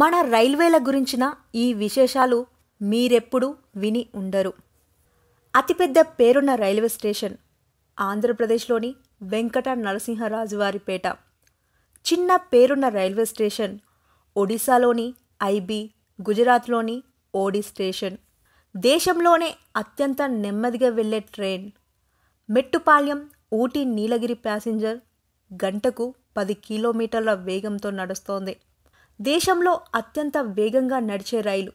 మన రైల్వేల గురించిన ఈ విశేషాలు మీరెప్పుడు విని ఉండరు అతిపెద్ద పేరున్న రైల్వే స్టేషన్ ఆంధ్రప్రదేశ్లోని వెంకట నరసింహరాజువారిపేట చిన్న పేరున్న రైల్వే స్టేషన్ ఒడిశాలోని ఐబీ గుజరాత్లోని ఓడి స్టేషన్ దేశంలోనే అత్యంత నెమ్మదిగా వెళ్ళే ట్రైన్ మెట్టుపాళ్యం ఊటీ నీలగిరి ప్యాసింజర్ గంటకు పది కిలోమీటర్ల వేగంతో నడుస్తోంది దేశంలో అత్యంత వేగంగా నడిచే రైలు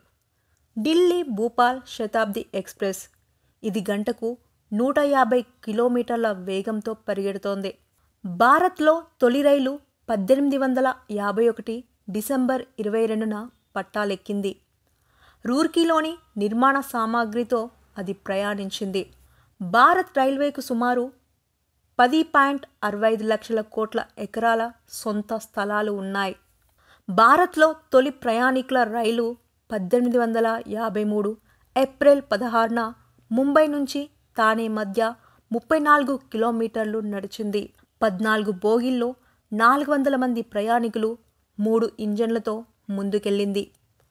ఢిల్లీ భూపాల్ శతాబ్ది ఎక్స్ప్రెస్ ఇది గంటకు నూట యాభై కిలోమీటర్ల వేగంతో పరిగెడుతోంది భారత్లో తొలి రైలు పద్దెనిమిది వందల యాభై ఒకటి డిసెంబర్ ఇరవై రెండున పట్టాలెక్కింది రూర్కీలోని నిర్మాణ సామాగ్రితో అది ప్రయాణించింది భారత్ రైల్వేకు సుమారు పది పాయింట్ అరవై ఐదు లక్షల కోట్ల ఎకరాల సొంత స్థలాలు ఉన్నాయి భారత్లో తొలి ప్రయాణికుల రైలు పద్దెనిమిది వందల యాభై మూడు ఏప్రిల్ పదహారున ముంబై నుంచి తానే మధ్య ముప్పై నాలుగు కిలోమీటర్లు నడిచింది పద్నాలుగు బోగిల్లో నాలుగు వందల మంది ప్రయాణికులు మూడు ఇంజన్లతో ముందుకెళ్ళింది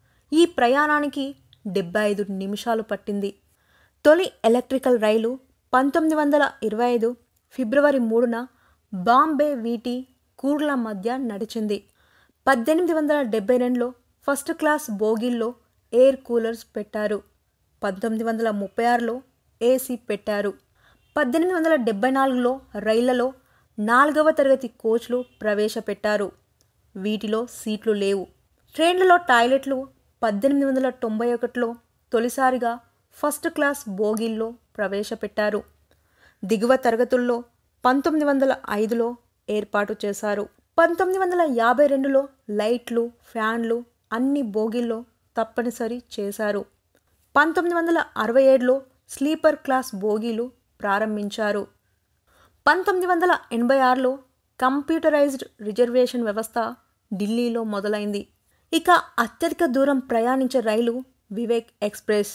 ఈ ప్రయాణానికి డెబ్బై ఐదు నిమిషాలు పట్టింది తొలి ఎలక్ట్రికల్ రైలు పంతొమ్మిది వందల ఇరవై ఐదు ఫిబ్రవరి మూడున బాంబే వీటి కూర్ల మధ్య నడిచింది పద్దెనిమిది వందల డెబ్బై రెండులో ఫస్ట్ క్లాస్ బోగిల్లో ఎయిర్ కూలర్స్ పెట్టారు పంతొమ్మిది వందల ముప్పై ఆరులో ఏసీ పెట్టారు పద్దెనిమిది వందల డెబ్బై నాలుగులో రైళ్లలో నాలుగవ తరగతి కోచ్లు ప్రవేశపెట్టారు వీటిలో సీట్లు లేవు ట్రైన్లలో టాయిలెట్లు పద్దెనిమిది వందల తొంభై ఒకటిలో తొలిసారిగా ఫస్ట్ క్లాస్ బోగిల్లో ప్రవేశపెట్టారు దిగువ తరగతుల్లో పంతొమ్మిది వందల ఐదులో ఏర్పాటు చేశారు పంతొమ్మిది వందల యాభై రెండులో లైట్లు ఫ్యాన్లు అన్ని బోగిల్లో తప్పనిసరి చేశారు పంతొమ్మిది వందల అరవై ఏడులో స్లీపర్ క్లాస్ బోగీలు ప్రారంభించారు పంతొమ్మిది వందల ఎనభై ఆరులో కంప్యూటరైజ్డ్ రిజర్వేషన్ వ్యవస్థ ఢిల్లీలో మొదలైంది ఇక అత్యధిక దూరం ప్రయాణించే రైలు వివేక్ ఎక్స్ప్రెస్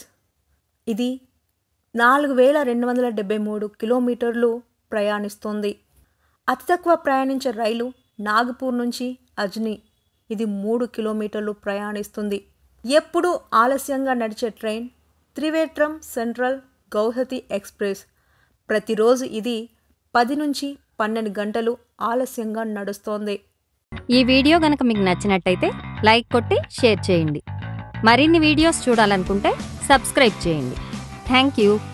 ఇది నాలుగు వేల రెండు వందల డెబ్బై మూడు కిలోమీటర్లు ప్రయాణిస్తోంది అతి తక్కువ ప్రయాణించే రైలు నాగపూర్ నుంచి అజ్ని ఇది మూడు కిలోమీటర్లు ప్రయాణిస్తుంది ఎప్పుడూ ఆలస్యంగా నడిచే train Trivandrum central Guwahati express ప్రతిరోజు ఇది పది నుంచి పన్నెండు గంటలు ఆలస్యంగా నడుస్తోంది ఈ వీడియో గనక మీకు నచ్చినట్టయితే లైక్ కొట్టి షేర్ చేయండి మరిన్ని వీడియోస్ చూడాలనుకుంటే సబ్స్క్రైబ్ చేయండి థ్యాంక్ యూ